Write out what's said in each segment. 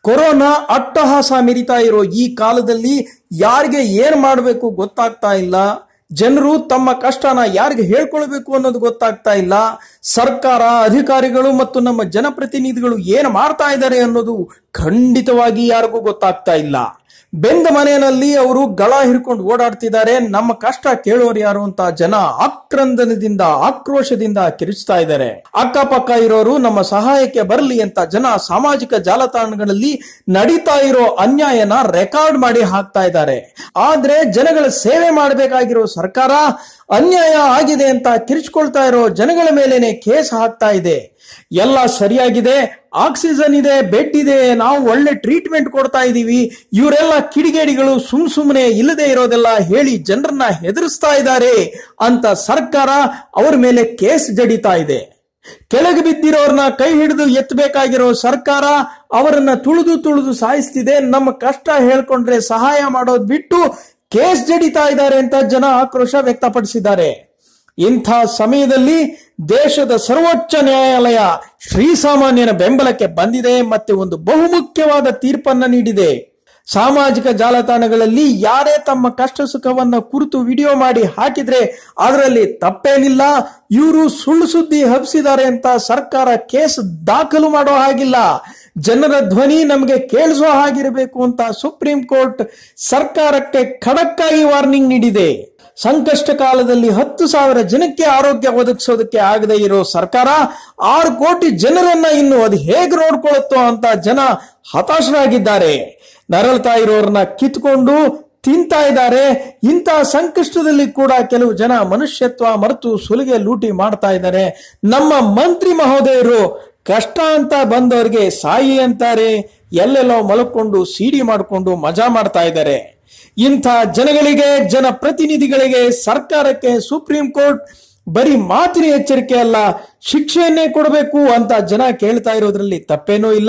corona ಅಟ್ಟಹಾಸ ಮೆರಿತಾ ಇರೋ ಈ ಕಾಲದಲ್ಲಿ ಯಾರಿಗೆ ಏನ್ ಮಾಡಬೇಕು ಗೊತ್ತಾಗ್ತಾ ಇಲ್ಲ ಜನರು ತಮ್ಮ ಕಷ್ಟನ ಯಾರಿಗೆ ಹೇಳ್ಕೊಳ್ಬೇಕು ಅನ್ನೋದು ಗೊತ್ತಾಗ್ತಾ ಇಲ್ಲ ಸರ್ಕಾರ ಅಧಿಕಾರಿಗಳು ಮತ್ತು ನಮ್ಮ ಜನಪ್ರತಿನಿಧಿಗಳು ಏನು ಮಾಡ್ತಾ ಇದ್ದಾರೆ ಅನ್ನೋದು ಖಂಡಿತವಾಗಿ ಯಾರಿಗೂ ಗೊತ್ತಾಗ್ತಾ ಇಲ್ಲ ಬೆಂದ ಮನೆಯಲ್ಲಿ ಅವರು ಗಳ ಹಿಡ್ಕೊಂಡು ಓಡಾಡ್ತಿದ್ದಾರೆ ನಮ್ಮ ಕಷ್ಟ ಕೇಳೋರು ಯಾರು ಅಂತ ಜನ ಆಕ್ರಂದನದಿಂದ ಆಕ್ರೋಶದಿಂದ ಕಿರಿಚ್ತಾ ಇದ್ದಾರೆ ಅಕ್ಕಪಕ್ಕ ಇರೋರು ನಮ್ಮ ಸಹಾಯಕ್ಕೆ ಬರಲಿ ಅಂತ ಜನ ಸಾಮಾಜಿಕ ಜಾಲತಾಣಗಳಲ್ಲಿ ನಡೀತಾ ಇರೋ ಅನ್ಯಾಯನ ರೆಕಾರ್ಡ್ ಮಾಡಿ ಹಾಕ್ತಾ ಇದ್ದಾರೆ ಆದ್ರೆ ಜನಗಳ ಸೇವೆ ಮಾಡಬೇಕಾಗಿರೋ ಸರ್ಕಾರ ಅನ್ಯಾಯ ಆಗಿದೆ ಅಂತ ಕಿರಿಚ್ಕೊಳ್ತಾ ಇರೋ ಜನಗಳ ಮೇಲೇನೆ ಕೇಸ್ ಹಾಕ್ತಾ ಇದೆ ಎಲ್ಲ ಸರಿಯಾಗಿದೆ ಆಕ್ಸಿಜನ್ ಇದೆ ಬೆಡ್ ಇದೆ ನಾವು ಒಳ್ಳೆ ಟ್ರೀಟ್ಮೆಂಟ್ ಕೊಡ್ತಾ ಇದೀವಿ ಇವರೆಲ್ಲ ಕಿಡಿಗೇಡಿಗಳು ಸುಮ್ ಸುಮ್ಮನೆ ಇಲ್ಲದೆ ಇರೋದೆಲ್ಲ ಹೇಳಿ ಜನರನ್ನ ಹೆದರಿಸ್ತಾ ಇದ್ದಾರೆ ಅಂತ ಸರ್ಕಾರ ಅವ್ರ ಮೇಲೆ ಕೇಸ್ ಜಡಿತಾ ಇದೆ ಕೆಳಗೆ ಬಿದ್ದಿರೋರ್ನ ಕೈ ಹಿಡಿದು ಎತ್ತಬೇಕಾಗಿರೋ ಸರ್ಕಾರ ಅವರನ್ನ ತುಳಿದು ತುಳಿದು ಸಾಯಿಸ್ತಿದೆ ನಮ್ಮ ಕಷ್ಟ ಹೇಳ್ಕೊಂಡ್ರೆ ಸಹಾಯ ಮಾಡೋದ್ ಬಿಟ್ಟು ಕೇಸ್ ಜಡಿತಾ ಇದ್ದಾರೆ ಅಂತ ಜನ ಆಕ್ರೋಶ ವ್ಯಕ್ತಪಡಿಸಿದ್ದಾರೆ ಇಂಥ ಸಮಯದಲ್ಲಿ ದೇಶದ ಸರ್ವೋಚ್ಚ ನ್ಯಾಯಾಲಯ ಶ್ರೀಸಾಮಾನ್ಯನ ಬೆಂಬಲಕ್ಕೆ ಬಂದಿದೆ ಮತ್ತೆ ಒಂದು ಬಹುಮುಖ್ಯವಾದ ತೀರ್ಪನ್ನ ನೀಡಿದೆ ಸಾಮಾಜಿಕ ಜಾಲತಾಣಗಳಲ್ಲಿ ಯಾರೇ ತಮ್ಮ ಕಷ್ಟ ಸುಖವನ್ನ ಕುರಿತು ವಿಡಿಯೋ ಮಾಡಿ ಹಾಕಿದ್ರೆ ಅದರಲ್ಲಿ ತಪ್ಪೇನಿಲ್ಲ ಇವರು ಸುಳ್ಳು ಸುದ್ದಿ ಹಬ್ಸಿದ್ದಾರೆ ಅಂತ ಸರ್ಕಾರ ಕೇಸ್ ದಾಖಲು ಮಾಡೋ ಹಾಗಿಲ್ಲ ಜನರ ಧ್ವನಿ ನಮಗೆ ಕೇಳಿಸೋ ಹಾಗಿರಬೇಕು ಅಂತ ಸುಪ್ರೀಂ ಕೋರ್ಟ್ ಸರ್ಕಾರಕ್ಕೆ ಖಡಕ್ಕಾಗಿ ವಾರ್ನಿಂಗ್ ನೀಡಿದೆ ಸಂಕಷ್ಟ ಕಾಲದಲ್ಲಿ ಹತ್ತು ಸಾವಿರ ಜನಕ್ಕೆ ಆರೋಗ್ಯ ಒದಗಿಸೋದಕ್ಕೆ ಆಗದೆ ಇರೋ ಸರ್ಕಾರ ಆರು ಕೋಟಿ ಜನರನ್ನ ಇನ್ನು ಅದು ಹೇಗೆ ನೋಡ್ಕೊಳುತ್ತೋ ಅಂತ ಜನ ಹತಾಶರಾಗಿದ್ದಾರೆ ನರಳ್ತಾ ಇರೋರನ್ನ ಕಿತ್ಕೊಂಡು ತಿಂತಾ ಇದ್ದಾರೆ ಇಂತಹ ಸಂಕಷ್ಟದಲ್ಲಿ ಕೂಡ ಕೆಲವು ಜನ ಮನುಷ್ಯತ್ವ ಮರೆತು ಸುಲಿಗೆ ಲೂಟಿ ಮಾಡ್ತಾ ಇದ್ದಾರೆ ನಮ್ಮ ಮಂತ್ರಿ ಮಹೋದಯರು ಕಷ್ಟ ಅಂತ ಬಂದವರಿಗೆ ಸಾಯಿ ಅಂತಾರೆ ಎಲ್ಲೆಲ್ಲೋ ಮಲಕೊಂಡು ಸಿಡಿ ಮಾಡಿಕೊಂಡು ಮಜಾ ಮಾಡ್ತಾ ಇದ್ದಾರೆ ಇಂಥ ಜನಗಳಿಗೆ ಜನಪ್ರತಿನಿಧಿಗಳಿಗೆ ಸರ್ಕಾರಕ್ಕೆ ಸುಪ್ರೀಂ ಕೋರ್ಟ್ ಬರೀ ಮಾತಿನ ಎಚ್ಚರಿಕೆ ಅಲ್ಲ ಶಿಕ್ಷೆಯನ್ನೇ ಕೊಡಬೇಕು ಅಂತ ಜನ ಕೇಳ್ತಾ ಇರೋದ್ರಲ್ಲಿ ತಪ್ಪೇನೂ ಇಲ್ಲ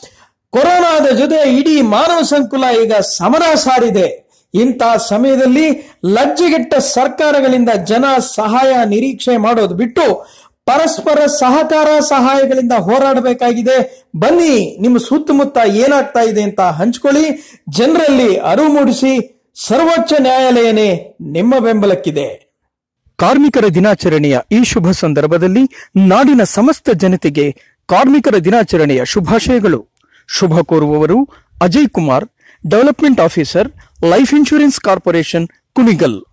ಕೊರೋನಾದ ಜೊತೆ ಇಡೀ ಮಾನವ ಸಂಕುಲ ಈಗ ಸಮರ ಸಾರಿದೆ ಇಂಥ ಸಮಯದಲ್ಲಿ ಲಜ್ಜೆಗೆಟ್ಟ ಸರ್ಕಾರಗಳಿಂದ ಜನ ಸಹಾಯ ನಿರೀಕ್ಷೆ ಮಾಡೋದು ಬಿಟ್ಟು ಪರಸ್ಪರ ಸಹಕಾರ ಸಹಾಯಗಳಿಂದ ಹೋರಾಡಬೇಕಾಗಿದೆ ಬನ್ನಿ ನಿಮ್ಮ ಸುತ್ತಮುತ್ತ ಏನಾಗ್ತಾ ಇದೆ ಅಂತ ಹಂಚ್ಕೊಳ್ಳಿ ಜನರಲ್ಲಿ ಅರಿವು ಮೂಡಿಸಿ ಸರ್ವೋಚ್ಚ ನ್ಯಾಯಾಲಯನೇ ನಿಮ್ಮ ಬೆಂಬಲಕ್ಕಿದೆ ಕಾರ್ಮಿಕರ ದಿನಾಚರಣೆಯ ಈ ಶುಭ ಸಂದರ್ಭದಲ್ಲಿ ನಾಡಿನ ಸಮಸ್ತ ಜನತೆಗೆ ಕಾರ್ಮಿಕರ ದಿನಾಚರಣೆಯ ಶುಭಾಶಯಗಳು ಶುಭ ಕೋರುವವರು Ajay Kumar development officer life insurance corporation Kunigal